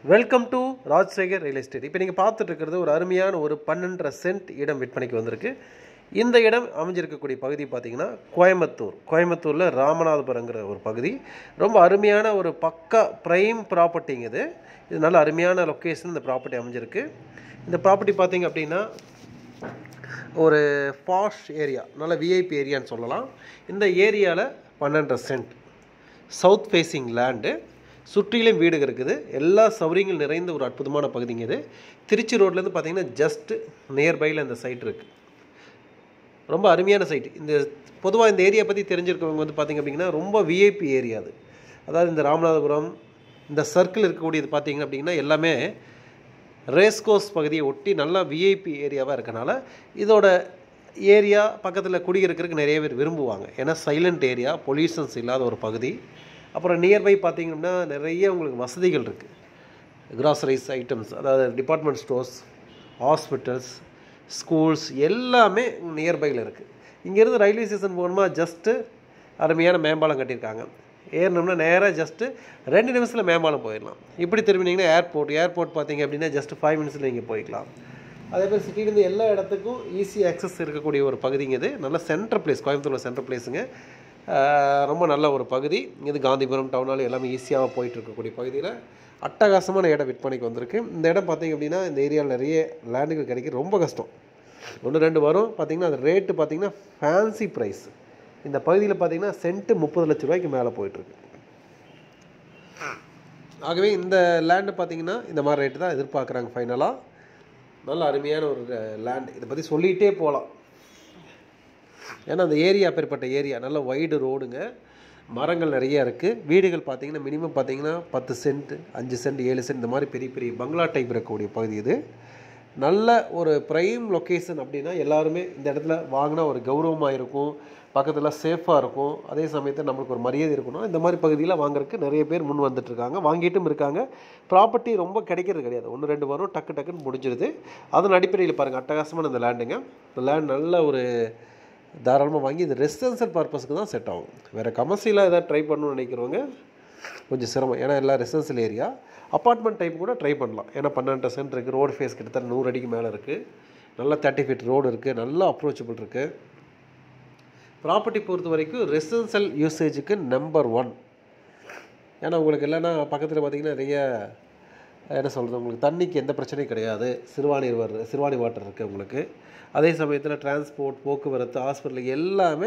welcome to Rajsekar real estate இப்போ நீங்கள் பார்த்துட்டு இருக்கிறது ஒரு அருமையான ஒரு பன்னெண்டரை சென்ட் இடம் விற்பனைக்கு வந்திருக்கு இந்த இடம் அமைஞ்சிருக்கக்கூடிய பகுதி பார்த்தீங்கன்னா கோயம்புத்தூர் கோயம்புத்தூரில் ராமநாதபுரங்கிற ஒரு பகுதி ரொம்ப அருமையான ஒரு பக்கா ப்ரைம் ப்ராப்பர்ட்டிங்க இது இது நல்ல அருமையான லொக்கேஷன் இந்த ப்ராப்பர்ட்டி அமைஞ்சிருக்கு இந்த ப்ராப்பர்ட்டி பார்த்தீங்க அப்படின்னா ஒரு பாஷ் ஏரியா நல்ல விஐபி ஏரியான்னு சொல்லலாம் இந்த ஏரியாவில் பன்னெண்டரை சென்ட் சவுத் ஃபேஸிங் லேண்டு சுற்றிலும் வீடுகள் இருக்குது எல்லா சௌகரியங்கள் நிறைந்த ஒரு அற்புதமான பகுதிங்க இது திருச்சி ரோட்லேருந்து பார்த்தீங்கன்னா ஜஸ்ட் நியர்பையில் இந்த சைட் இருக்குது ரொம்ப அருமையான சைட் இந்த பொதுவாக இந்த ஏரியா பற்றி தெரிஞ்சிருக்கவங்க வந்து பார்த்திங்க அப்படின்னா ரொம்ப விஐபி ஏரியா அது அதாவது இந்த ராமநாதபுரம் இந்த சர்க்கிள் இருக்கக்கூடியது பார்த்தீங்க அப்படின்னா எல்லாமே ரேஸ்கோஸ் பகுதியை ஒட்டி நல்லா விஐபி ஏரியாவாக இருக்கனால இதோட ஏரியா பக்கத்தில் குடியிருக்கிறதுக்கு நிறைய பேர் விரும்புவாங்க ஏன்னா சைலண்ட் ஏரியா பொல்யூஷன்ஸ் இல்லாத ஒரு பகுதி அப்புறம் நியர்பை பார்த்தீங்கன்னா நிறைய உங்களுக்கு வசதிகள் இருக்குது கிராசரிஸ் ஐட்டம்ஸ் அதாவது டிபார்ட்மெண்ட் ஸ்டோர்ஸ் ஹாஸ்பிட்டல்ஸ் ஸ்கூல்ஸ் எல்லாமே நியர்பையில் இருக்குது இங்கேருந்து ரயில்வே ஸ்டேஷன் போகணுமா ஜஸ்ட்டு அருமையான மேம்பாலம் கட்டியிருக்காங்க ஏறினோம்னா நேராக ஜஸ்ட்டு ரெண்டு நிமிஷத்தில் மேம்பாலம் போயிடலாம் இப்படி திரும்பினீங்கன்னா ஏர்போர்ட் ஏர்போர்ட் பார்த்தீங்க அப்படின்னா ஜஸ்ட் ஃபைவ் மினிட்ஸில் நீங்கள் போய்க்கலாம் அதே மாதிரி சிட்டிலேருந்து எல்லா இடத்துக்கும் ஈஸி ஆக்சஸ் இருக்கக்கூடிய ஒரு பகுதிங்க இது நல்ல சென்ட்ரல் பிளேஸ் கோயம்புத்தூரில் சென்ட்ரல் பிளேஸுங்க ரொம்ப நல்ல ஒரு பகுதி இது காந்திபுரம் டவுனால் எல்லாமே ஈஸியாக போயிட்டு இருக்கக்கூடிய பகுதியில் அட்டகாசமான இடம் விற்பனைக்கு வந்திருக்கு இந்த இடம் பார்த்திங்க அப்படின்னா இந்த ஏரியாவில் நிறைய லேண்டுகள் கிடைக்க ரொம்ப கஷ்டம் ஒன்று ரெண்டு வரும் பார்த்திங்கன்னா அது ரேட்டு பார்த்திங்கன்னா ஃபேன்சி ப்ரைஸ் இந்த பகுதியில் பார்த்திங்கன்னா சென்ட்டு முப்பது லட்ச ரூபாய்க்கு மேலே போயிட்டுருக்கு ஆகவே இந்த லேண்டு பார்த்திங்கன்னா இந்த மாதிரி ரேட்டு தான் எதிர்பார்க்குறாங்க ஃபைனலாக நல்ல அருமையான ஒரு லேண்ட் இதை பற்றி சொல்லிகிட்டே போகலாம் ஏன்னா அந்த ஏரியா அப்பேற்பட்ட ஏரியா நல்ல வைடு ரோடுங்க மரங்கள் நிறைய இருக்குது வீடுகள் பார்த்தீங்கன்னா மினிமம் பார்த்தீங்கன்னா பத்து சென்ட் அஞ்சு சென்ட் ஏழு சென்ட் இந்த மாதிரி பெரிய பெரிய பங்களா டைப் இருக்கக்கூடிய பகுதி இது நல்ல ஒரு ப்ரைம் லொக்கேஷன் அப்படின்னா எல்லாருமே இந்த இடத்துல வாங்கினா ஒரு கௌரவமாக இருக்கும் பக்கத்தில் சேஃபாக இருக்கும் அதே சமயத்தில் நம்மளுக்கு ஒரு மரியாதை இருக்கணும் இந்த மாதிரி பகுதியில் வாங்குறதுக்கு நிறைய பேர் முன் வந்துட்டுருக்காங்க வாங்கிட்டும் இருக்காங்க ப்ராப்பர்ட்டி ரொம்ப கிடைக்கிறது கிடையாது ஒன்று ரெண்டு வரும் டக்கு டக்குன்னு முடிஞ்சிருது அதன் அடிப்படையில் பாருங்கள் அட்டகாசமான இந்த லேண்டுங்க இந்த லேண்ட் நல்ல ஒரு தாராளமாக வாங்கி இது ரெசிடென்சியல் பர்பஸ்க்கு தான் செட் ஆகும் வேறு கமர்ஷியலாக எதாவது ட்ரை பண்ணணும்னு நினைக்கிறவங்க கொஞ்சம் சிரமம் ஏன்னா எல்லாம் ரெசிடென்சியல் ஏரியா அப்பார்ட்மெண்ட் டைப் கூட ட்ரை பண்ணலாம் ஏன்னா பன்னெண்டு சென்ட் இருக்குது ரோடு ஃபேஸ் கிட்டத்தட்ட நூறு அடிக்கு மேலே இருக்குது நல்லா தேர்ட்டி ஃபீட் ரோடு இருக்குது நல்லா அப்ரோச்சபிள் இருக்குது ப்ராப்பர்ட்டி பொறுத்த வரைக்கும் ரெசிடென்சியல் யூசேஜுக்கு நம்பர் ஒன் ஏன்னா உங்களுக்கு இல்லைன்னா பக்கத்தில் பார்த்திங்கன்னா நிறைய என்ன சொல்கிறது உங்களுக்கு தண்ணிக்கு எந்த பிரச்சனையும் கிடையாது சிறுவாணி வர் சிறுவாணி வாட்டர் இருக்குது உங்களுக்கு அதே சமயத்தில் டிரான்ஸ்போர்ட் போக்குவரத்து ஹாஸ்பிட்டல் எல்லாமே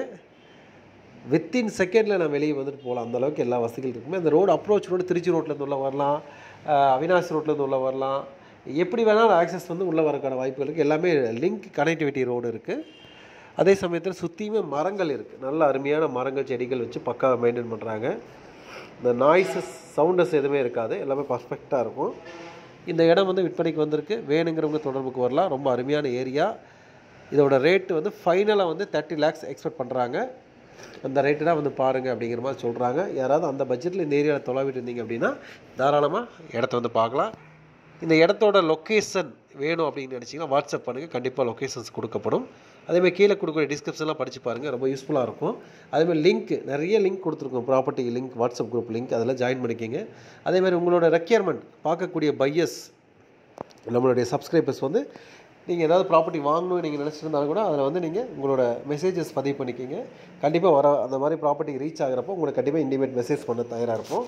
வித்தின் செகண்டில் நான் வெளியே வந்துட்டு போகலாம் அந்தளவுக்கு எல்லா வசதிகள் இருக்குமே அந்த ரோடு அப்ரோச் ரோடு திருச்சி ரோட்லேருந்து உள்ள வரலாம் அவினாசி ரோட்லேருந்து உள்ள வரலாம் எப்படி வேணாலும் ஆக்சஸ் வந்து உள்ளே வரக்கான வாய்ப்புகள் இருக்குது எல்லாமே லிங்க் கனெக்டிவிட்டி ரோடு இருக்குது அதே சமயத்தில் சுற்றியுமே மரங்கள் இருக்குது நல்ல அருமையான மரங்கள் செடிகள் வச்சு பக்காவை மெயின்டைன் பண்ணுறாங்க இந்த நாய்ஸஸ் சவுண்டஸ் எதுவுமே இருக்காது எல்லாமே பர்ஃபெக்டாக இருக்கும் இந்த இடம் வந்து விற்பனைக்கு வந்திருக்கு வேணுங்கிறவங்க தொடர்புக்கு வரலாம் ரொம்ப அருமையான ஏரியா இதோட ரேட்டு வந்து ஃபைனலாக வந்து தேர்ட்டி லேக்ஸ் எக்ஸ்பெக்ட் பண்ணுறாங்க அந்த ரேட்டு தான் வந்து பாருங்கள் அப்படிங்கிற மாதிரி சொல்கிறாங்க யாராவது அந்த பட்ஜெட்டில் இந்த ஏரியாவில் தொலைவிட்டு இருந்தீங்க அப்படின்னா தாராளமாக இடத்த வந்து பார்க்கலாம் இந்த இடத்தோட லொக்கேஷன் வேணும் அப்படின்னு நினச்சிங்கன்னா வாட்ஸ்அப் பண்ணுங்கள் கண்டிப்பாக லொக்கேஷன்ஸ் கொடுக்கப்படும் அதேமாதிரி கீழே கொடுக்குற டிஸ்கிரிப்ஷன்லாம் படித்து பாருங்கள் ரொம்ப யூஸ்ஃபுல்லாக இருக்கும் அதேமாதிரி லிங்க் நிறைய லிங்க் கொடுத்துருக்கோம் property link WhatsApp group link அதில் ஜாயின் பண்ணிக்கிங்க அதேமாதிரி உங்களோட ரெக்யர்மெண்ட் பார்க்கக்கூடிய பையஸ் நம்மளுடைய சப்ஸ்கிரைபர்ஸ் வந்து நீங்கள் ஏதாவது ப்ராப்பர்ட்டி வாங்கணும்னு நீங்கள் நினச்சிருந்தாலும் கூட அதில் வந்து நீங்கள் உங்களோட மெசேஜஸ் பதிவு பண்ணிக்கிங்க கண்டிப்பாக வர அந்த மாதிரி ப்ராப்பர்ட்டிக்கு ரீச் ஆகிறப்போ உங்களுக்கு கண்டிப்பாக இன்டிமேட் மெசேஜ் பண்ண தயாராக இருப்போம்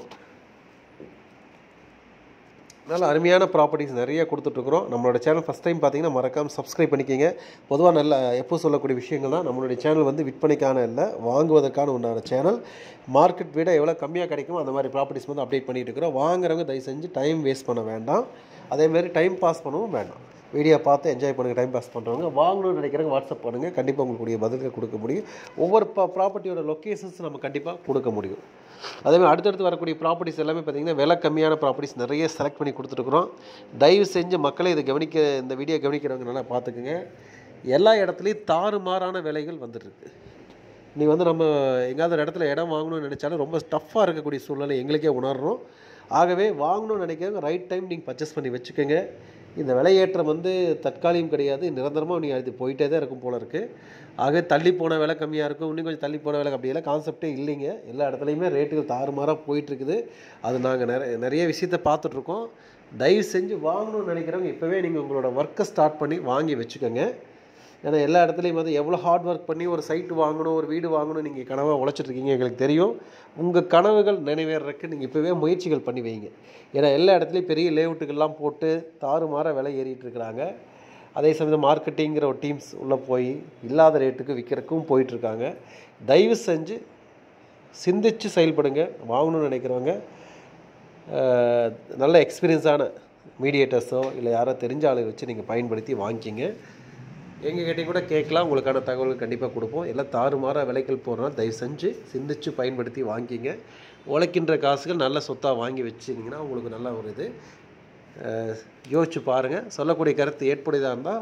நல்ல அருமையான ப்ராப்பர்ட்டிஸ் நிறைய கொடுத்துட்ருக்குறோம் நம்மளோட சேனல் ஃபஸ்ட் டைம் பார்த்தீங்கன்னா மறக்காமல் சப்ஸ்கிரைப் பண்ணிக்கிங்க பொதுவாக நல்ல எப்போ சொல்லக்கூடிய விஷயங்கள் தான் நம்மளுடைய சேனல் வந்து விற்பனைக்கான இல்லை வாங்குவதற்கான உண்டான சேனல் மார்க்கெட் விட எவ்வளோ கம்மியாக கிடைக்குமோ அந்த மாதிரி ப்ராப்பர்ட்டிஸ் வந்து அப்டேட் பண்ணிகிட்டு இருக்கிறோம் வாங்குறவங்க தயவு செஞ்சு டைம் வேஸ்ட் பண்ண வேண்டாம் அதேமாதிரி டைம் பாஸ் பண்ணவும் வேண்டாம் வீடியோ பார்த்து என்ஜாய் பண்ணுங்கள் டைம் பாஸ் பண்ணுறவங்க வாங்கணும்னு நினைக்கிறவங்க வாட்ஸ்அப் பண்ணுங்கள் கண்டிப்பாக உங்களுக்கு பதில்கள் கொடுக்க முடியும் ஒவ்வொரு ப்ராப்பர்ட்டியோட லொக்கேஷன்ஸ் நம்ம கண்டிப்பாக கொடுக்க முடியும் அதேமாதிரி அடுத்தடுத்து வரக்கூடிய ப்ராப்பர்ட்டிஸ் எல்லாமே பார்த்திங்கன்னா விலை கம்மியான ப்ராப்பர்ட்டிஸ் நிறைய செலக்ட் பண்ணி கொடுத்துருக்குறோம் தயவு செஞ்சு மக்களை இதை கவனிக்க இந்த வீடியோ கவனிக்கிறவங்க நல்லா பார்த்துக்குங்க எல்லா இடத்துலையும் தாறுமாறான விலைகள் வந்துட்டுருக்கு நீ வந்து நம்ம எங்கேயாவது ஒரு இடத்துல இடம் வாங்கணும்னு நினச்சாலும் ரொம்ப டஃப்பாக இருக்கக்கூடிய சூழ்நிலை எங்களுக்கே உணர்றோம் ஆகவே வாங்கணும்னு நினைக்கிறவங்க ரைட் டைம் நீங்கள் பர்ச்சேஸ் பண்ணி வச்சுக்கோங்க இந்த விலையேற்றம் வந்து தற்காலிகம் கிடையாது நிரந்தரமாக நீங்கள் அது போயிட்டே தான் இருக்கும் போல இருக்குது ஆக தள்ளி போன விலை கம்மியாக இருக்கும் இன்னும் கொஞ்சம் தள்ளி போன விலை அப்படியெல்லாம் கான்செப்டே இல்லைங்க எல்லா இடத்துலையுமே ரேட்டுகள் தாறுமாறாக போயிட்டுருக்குது அது நாங்கள் நிறைய நிறைய விஷயத்தை பார்த்துட்ருக்கோம் தயவு செஞ்சு வாங்கணும்னு நினைக்கிறவங்க இப்போவே நீங்கள் உங்களோட ஒர்க்கை ஸ்டார்ட் பண்ணி வாங்கி வச்சுக்கோங்க ஏன்னா எல்லா இடத்துலையும் வந்து எவ்வளோ ஹார்ட் ஒர்க் பண்ணி ஒரு சைட்டு வாங்கணும் ஒரு வீடு வாங்கணும் நீங்கள் கனவாக உழைச்சிட்ருக்கீங்க எங்களுக்கு தெரியும் உங்கள் கனவுகள் நிறைவேறக்கு நீங்கள் இப்போவே முயற்சிகள் பண்ணி வைங்க ஏன்னா எல்லா இடத்துலையும் பெரிய லேஅவுட்டுகள்லாம் போட்டு தாறுமாற விலை ஏறிட்டு இருக்கிறாங்க அதே சமயம் மார்க்கெட்டிங்கிற ஒரு டீம்ஸ் உள்ளே போய் இல்லாத ரேட்டுக்கு விற்கிறக்கும் போயிட்டுருக்காங்க தயவு செஞ்சு சிந்திச்சு செயல்படுங்க வாங்கணும்னு நினைக்கிறவங்க அஹ், நல்ல எக்ஸ்பீரியன்ஸான மீடியேட்டர்ஸோ இல்லை யாரோ தெரிஞ்ச ஆளை வச்சு நீங்கள் பயன்படுத்தி வாங்கிக்கிங்க எங்ககிட்ட கூட கேட்கலாம் உங்களுக்கான தகவல்கள் கண்டிப்பாக கொடுப்போம் எல்லாம் தாறுமாற விலைகள் போடுறோம் தயவு செஞ்சு சிந்திச்சு பயன்படுத்தி வாங்கிக்கிங்க உழைக்கின்ற காசுகள் நல்ல சொத்தாக வாங்கி வச்சுருந்தீங்கன்னா உங்களுக்கு நல்ல ஒரு இது அஹ், யோசிச்சு பாருங்கள் சொல்லக்கூடிய கருத்து ஏற்புடையதாக இருந்தால்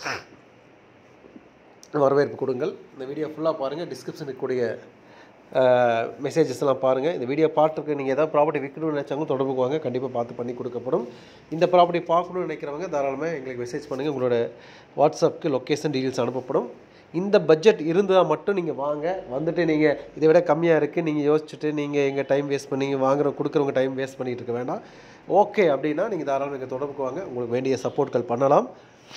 வரவேற்பு கொடுங்கள் இந்த வீடியோ ஃபுல்லாக பாருங்கள் டிஸ்கிரிப்ஷன் இருக்கக்கூடிய மெசேஜஸ் எல்லாம் பாருங்கள் இந்த வீடியோ பார்த்துருக்கு நீங்கள் ஏதாவது ப்ராப்பர்ட்டி விற்கணும்னு நினச்சாங்க தொடர்புக்கு வாங்க கண்டிப்பாக பார்த்து பண்ணி கொடுக்கப்படும் இந்த ப்ராப்பர்ட்டி பார்க்கணும்னு நினைக்கிறவங்க தாராளமாக எங்களுக்கு மெசேஜ் பண்ணுங்கள் உங்களோட வாட்ஸ்அப்புக்கு லொக்கேஷன் டீட்டெயில்ஸ் அனுப்பப்படும் இந்த பட்ஜெட் இருந்தால் மட்டும் நீங்கள் வாங்க வந்துட்டு நீங்கள் இதை விட கம்மியாக இருக்குது நீங்கள் யோசிச்சுட்டு நீங்கள் எங்கள் டைம் வேஸ்ட் பண்ணி வாங்குற கொடுக்குறவங்க டைம் வேஸ்ட் பண்ணிகிட்டு இருக்க வேண்டாம் ஓகே அப்படின்னா நீங்கள் தாராளமாக எங்கள் தொடர்புக்கு வாங்க உங்களுக்கு வேண்டிய சப்போர்ட்கள் பண்ணலாம்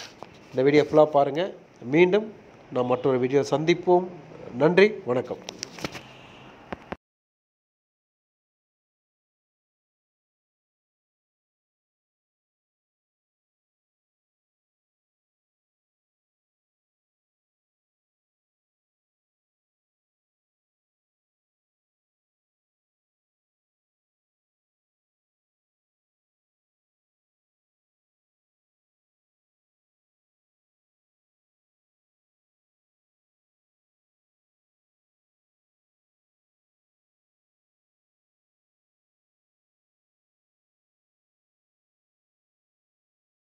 இந்த வீடியோ ஃபுல்லாக பாருங்கள் மீண்டும் நாம் மற்றொரு வீடியோ சந்திப்போம் நன்றி வணக்கம்